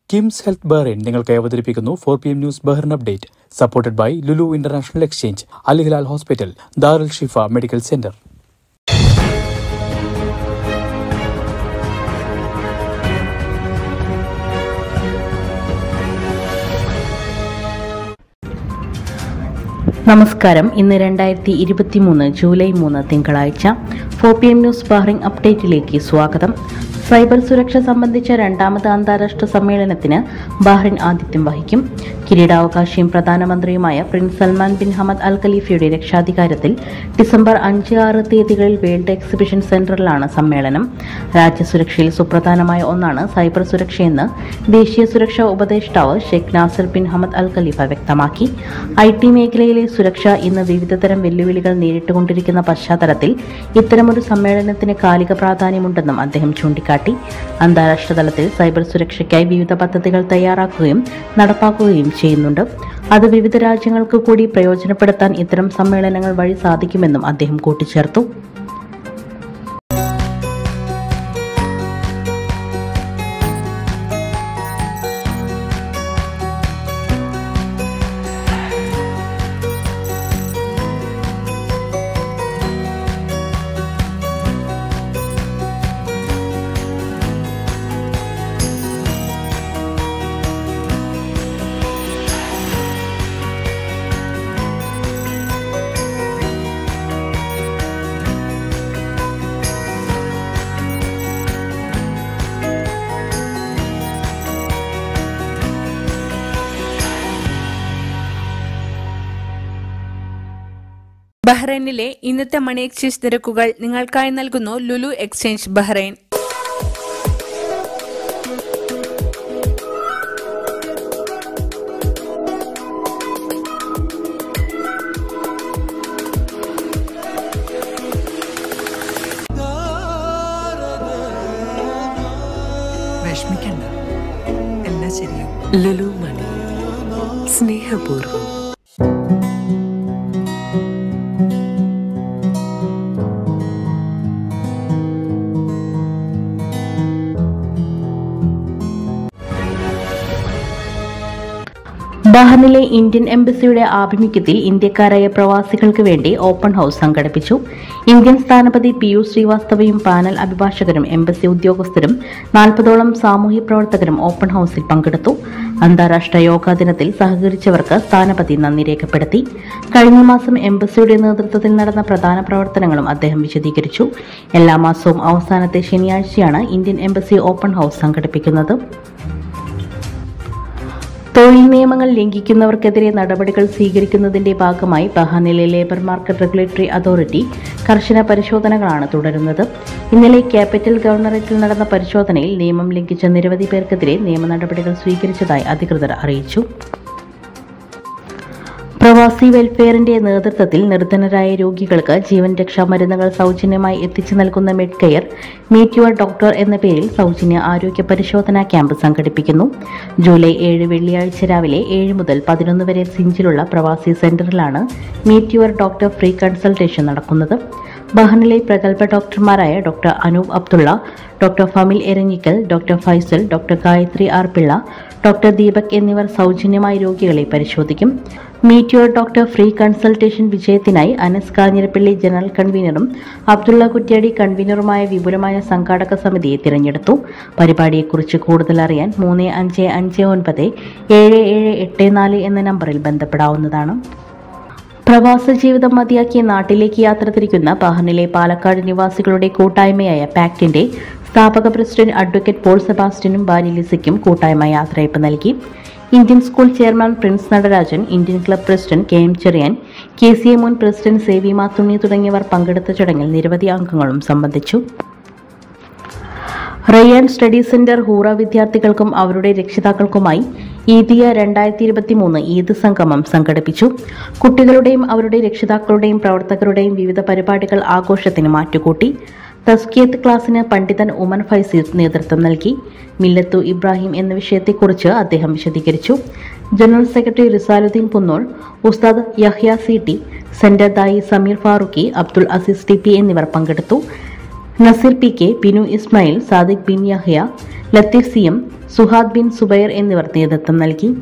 KIMS health Bahrain നിങ്ങൾക്ക് അവതരിപ്പിക്കുന്നു four P M news Bahrain update supported by Lulu international exchange Al Hilal hospital Darul Shifa medical centre നമസ്കാരം ഇന്ന് രണ്ടായിരത്തി ഇരുപത്തി മൂന്ന് ജൂലൈ മൂന്ന് തിങ്കളാഴ്ച four P M news Bahrain അപ്ഡേറ്റിലേക്ക് സ്വാഗതം സൈബർ സുരക്ഷ സംബന്ധിച്ച രണ്ടാമത് അന്താരാഷ്ട്ര സമ്മേളനത്തിന് ബഹ്റിൻ ആതിഥ്യം വഹിക്കും കിരീടാവകാശിയും പ്രധാനമന്ത്രിയുമായ prince Salman bin Hamad Al ഖലീഫയുടെ രക്ഷാധികാരത്തിൽ ഡിസംബർ അഞ്ച് ആറ് തീയതികളിൽ വേൾഡ് എക്സിബിഷൻ സെന്ററിലാണ് സമ്മേളനം രാജ്യസുരക്ഷയിൽ സുപ്രധാനമായ ഒന്നാണ് സൈബർ സുരക്ഷയെന്ന് ദേശീയ സുരക്ഷാ ഉപദേഷ്ടാവ് Sheikh Nasser bin Hamad Al Khalifa വ്യക്തമാക്കി ഐ ടി മേഖലയിലെ സുരക്ഷ ഇന്ന് വിവിധതരം വെല്ലുവിളികൾ നേരിട്ടുകൊണ്ടിരിക്കുന്ന പശ്ചാത്തലത്തിൽ ഇത്തരമൊരു സമ്മേളനത്തിന് കാലിക പ്രാധാന്യമുണ്ടെന്നും അദ്ദേഹം ചൂണ്ടിക്കാട്ടി അന്താരാഷ്ട്ര തലത്തിൽ സൈബർ സുരക്ഷയ്ക്കായി വിവിധ പദ്ധതികൾ തയ്യാറാക്കുകയും നടപ്പാക്കുകയും ചെയ്യുന്നുണ്ട് അത് വിവിധ രാജ്യങ്ങൾക്ക് കൂടി പ്രയോജനപ്പെടുത്താൻ ഇത്തരം സമ്മേളനങ്ങൾ വഴി സാധിക്കുമെന്നും അദ്ദേഹം കൂട്ടിച്ചേർത്തു ബഹ്റൈനിലെ ഇന്നത്തെ മണി എക്സ്ചേഞ്ച് നിരക്കുകൾ നിങ്ങൾക്കായി നൽകുന്നു ലുലു എക്സ്ചേഞ്ച് ബഹ്റൈൻ വിഷമിക്കണ്ട എല്ലാം ശരിയാവും ലുലു മണി സ്നേഹപൂർവ്വം ബഹ്റിനിലെ ഇന്ത്യൻ എംബസിയുടെ ആഭിമുഖ്യത്തിൽ ഇന്ത്യക്കാരായ പ്രവാസികൾക്ക് വേണ്ടി ഓപ്പൺ ഹൌസ് സംഘടിപ്പിച്ചു ഇന്ത്യൻ സ്ഥാനപതി പി യു ശ്രീവാസ്തവയും പാനൽ അഭിഭാഷകരും എംബസി ഉദ്യോഗസ്ഥരും നാൽപ്പതോളം സാമൂഹ്യ പ്രവർത്തകരും ഓപ്പൺ ഹൌസിൽ പങ്കെടുത്തു അന്താരാഷ്ട്ര യോഗാ ദിനത്തിൽ സഹകരിച്ചവർക്ക് സ്ഥാനപതി നന്ദി രേഖപ്പെടുത്തി കഴിഞ്ഞ മാസം എംബസിയുടെ നേതൃത്വത്തിൽ നടന്ന പ്രധാന പ്രവർത്തനങ്ങളും അദ്ദേഹം വിശദീകരിച്ചു എല്ലാ മാസവും അവസാനത്തെ ശനിയാഴ്ചയാണ് ഇന്ത്യൻ എംബസി ഓപ്പൺ ഹൌസ് സംഘടിപ്പിക്കുന്നത് തൊഴിൽ നിയമങ്ങൾ ലംഘിക്കുന്നവർക്കെതിരെ നടപടികൾ സ്വീകരിക്കുന്നതിന്റെ ഭാഗമായി ബഹാനിലെ ലേബർ മാർക്കറ്റ് റെഗുലേറ്ററി അതോറിറ്റി കർശന പരിശോധനകളാണ് തുടരുന്നത് ഇന്നലെ ക്യാപിറ്റൽ ഗവർണറേറ്റിൽ നടന്ന പരിശോധനയിൽ നിയമം ലംഘിച്ച നിരവധി പേർക്കെതിരെ നിയമ നടപടികൾ സ്വീകരിച്ചതായി അധികൃതർ അറിയിച്ചു പ്രവാസി വെൽഫെയറിന്റെ നേതൃത്വത്തിൽ നിർധനരായ രോഗികൾക്ക് ജീവൻ രക്ഷാ മരുന്നുകൾ സൗജന്യമായി എത്തിച്ചു നൽകുന്ന Med Care meet your doctor എന്ന പേരിൽ സൗജന്യ ആരോഗ്യ പരിശോധനാ ക്യാമ്പ് സംഘടിപ്പിക്കുന്നു ജൂലൈ ഏഴ് വെള്ളിയാഴ്ച രാവിലെ ഏഴ് മുതൽ പതിനൊന്ന് വരെ സിഞ്ചിലുള്ള പ്രവാസി സെന്ററിലാണ് meet your doctor free consultation നടക്കുന്നത് ബഹ്റിനിലെ പ്രഗത്ഭ ഡോക്ടർമാരായ doctor Anoop Abdulla doctor Famil Eranhikkal doctor Faisal doctor Gayathri R Pillai doctor Deepak എന്നിവർ സൗജന്യമായി രോഗികളെ പരിശോധിക്കും meet your doctor free consultation വിജയത്തിനായി അനസ് കാഞ്ഞിരപ്പള്ളി ജനറൽ കൺവീനറും അബ്ദുള്ള കുറ്റ്യാടി കൺവീനറുമായ വിപുലമായ സംഘാടക സമിതിയെ തിരഞ്ഞെടുത്തു പരിപാടിയെക്കുറിച്ച് കൂടുതൽ അറിയാൻ മൂന്ന് അഞ്ച് അഞ്ച് ഒൻപത് ഏഴ് ഏഴ് എട്ട് നാല് എന്ന നമ്പറിൽ ബന്ധപ്പെടാവുന്നതാണ് പ്രവാസ ജീവിതം മതിയാക്കി നാട്ടിലേക്ക് യാത്ര തിരിക്കുന്ന ബഹ്റിനിലെ പാലക്കാട് നിവാസികളുടെ കൂട്ടായ്മയായ പാക്ടിന്റെ സ്ഥാപക പ്രസിഡന്റ് അഡ്വക്കേറ്റ് പോൾ സെബാസ്റ്റ്യനും ഭാര്യ ലിസയ്ക്കും കൂട്ടായ്മ യാത്രയപ്പ് നൽകി Indian school chairman Prince Natarajan Indian club president K M Cherian K C A മുൻ പ്രസിഡന്റ് സേവി മാത്തുണ്ണി തുടങ്ങിയവർ പങ്കെടുത്ത ചടങ്ങിൽ നിരവധി അംഗങ്ങളും സംബന്ധിച്ചു റയ്യാൻ സ്റ്റഡി സെന്റർ ഹൂറ വിദ്യാർത്ഥികൾക്കും അവരുടെ രക്ഷിതാക്കൾക്കുമായി ഈദിയ രണ്ടായിരത്തി ഇരുപത്തി മൂന്ന് ഈദ് സംഗമം സംഘടിപ്പിച്ചു കുട്ടികളുടെയും അവരുടെ രക്ഷിതാക്കളുടെയും പ്രവർത്തകരുടെയും വിവിധ പരിപാടികൾ ആഘോഷത്തിന് മാറ്റുകൂട്ടി തസ്കിയത്ത് ക്ലാസ്സിന് പണ്ഡിതൻ ഉമർ ഫൈസി നേതൃത്വം നൽകി മില്ലത്തു ഇബ്രാഹിം എന്ന വിഷയത്തെക്കുറിച്ച് അദ്ദേഹം വിശദീകരിച്ചു general secretary Risaluddin Punnol Ustad Yahya C T centre Dayi Sameer Farooqi Abdul Azeez T P എന്നിവർ പങ്കെടുത്തു Naseer P K Binu Ismail Sadiq bin Yahya Latheef C M Suhad bin Zubair എന്നിവർ നേതൃത്വം നൽകി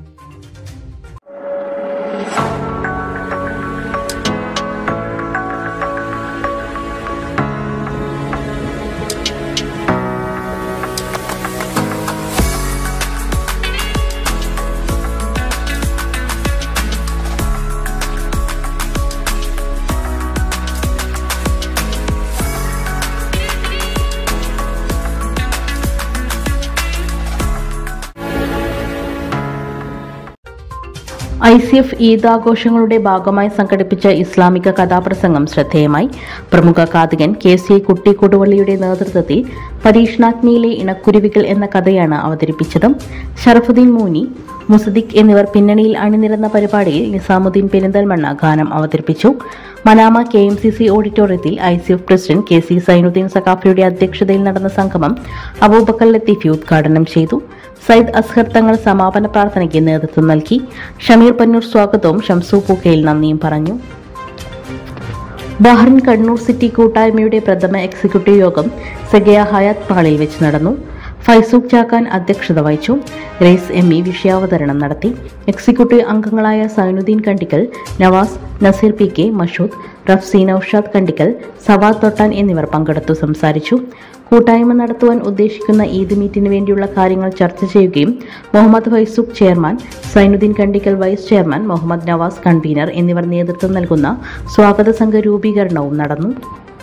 ഐ സി എഫ് ഈദ് ആഘോഷങ്ങളുടെ ഭാഗമായി സംഘടിപ്പിച്ച ഇസ്ലാമിക കഥാപ്രസംഗം ശ്രദ്ധേയമായി പ്രമുഖ കാതികൻ കെ സി കുട്ടി കൊടുവള്ളിയുടെ നേതൃത്വത്തിൽ പരീക്ഷണാഗ്നിയിലെ ഇണക്കുരുവികൾ എന്ന കഥയാണ് അവതരിപ്പിച്ചത് ഷറഫുദ്ദീൻ മൂനി മുസദിഖ് എന്നിവർ പിന്നണിയിൽ അണിനിരന്ന പരിപാടിയിൽ നിസാമുദ്ദീൻ പെരിന്തൽമണ്ണ ഗാനം അവതരിപ്പിച്ചു Manama K M C C ഓഡിറ്റോറിയത്തിൽ I C F president K C Zainuddin സഖാഫിയുടെ അധ്യക്ഷതയിൽ നടന്ന സംഗമം അബൂബക്കർ ലത്തീഫി ഉദ്ഘാടനം ചെയ്തു സയ്യിദ് അസ്ഹർ തങ്ങൾ സമാപന പ്രാർത്ഥനയ്ക്ക് നേതൃത്വം നൽകി ഷമീർ പന്നൂർ സ്വാഗതവും ഷംസു പൂക്കയിൽ നന്ദിയും പറഞ്ഞു ബഹ്റിൻ കണ്ണൂർ സിറ്റി കൂട്ടായ്മയുടെ പ്രഥമ എക്സിക്യൂട്ടീവ് യോഗം സെഗയ ഹയാത്ത് മാളിൽ വെച്ച് നടന്നു ഫൈസൂഖ് ചാക്കാൻ അധ്യക്ഷത വഹിച്ചു റെയ്സ് എം ഇ വിഷയാവതരണം നടത്തി എക്സിക്യൂട്ടീവ് അംഗങ്ങളായ സൈനുദ്ദീൻ കണ്ടിക്കൽ നവാസ് നസീർ പി കെ മഷൂദ് റഫ്സി നൌഷാദ് കണ്ടിക്കൽ സവാദ് തൊട്ടാൻ എന്നിവർ പങ്കെടുത്തു സംസാരിച്ചു കൂട്ടായ്മ നടത്തുവാൻ ഉദ്ദേശിക്കുന്ന ഈദ് മീറ്റിന് വേണ്ടിയുള്ള കാര്യങ്ങൾ ചർച്ച ചെയ്യുകയും Muhammad Faizooq chairman Zainuddin Kandikkal vice chairman Muhammad Navas convener എന്നിവർ നേതൃത്വം നൽകുന്ന സ്വാഗത സംഘ രൂപീകരണവും നടന്നു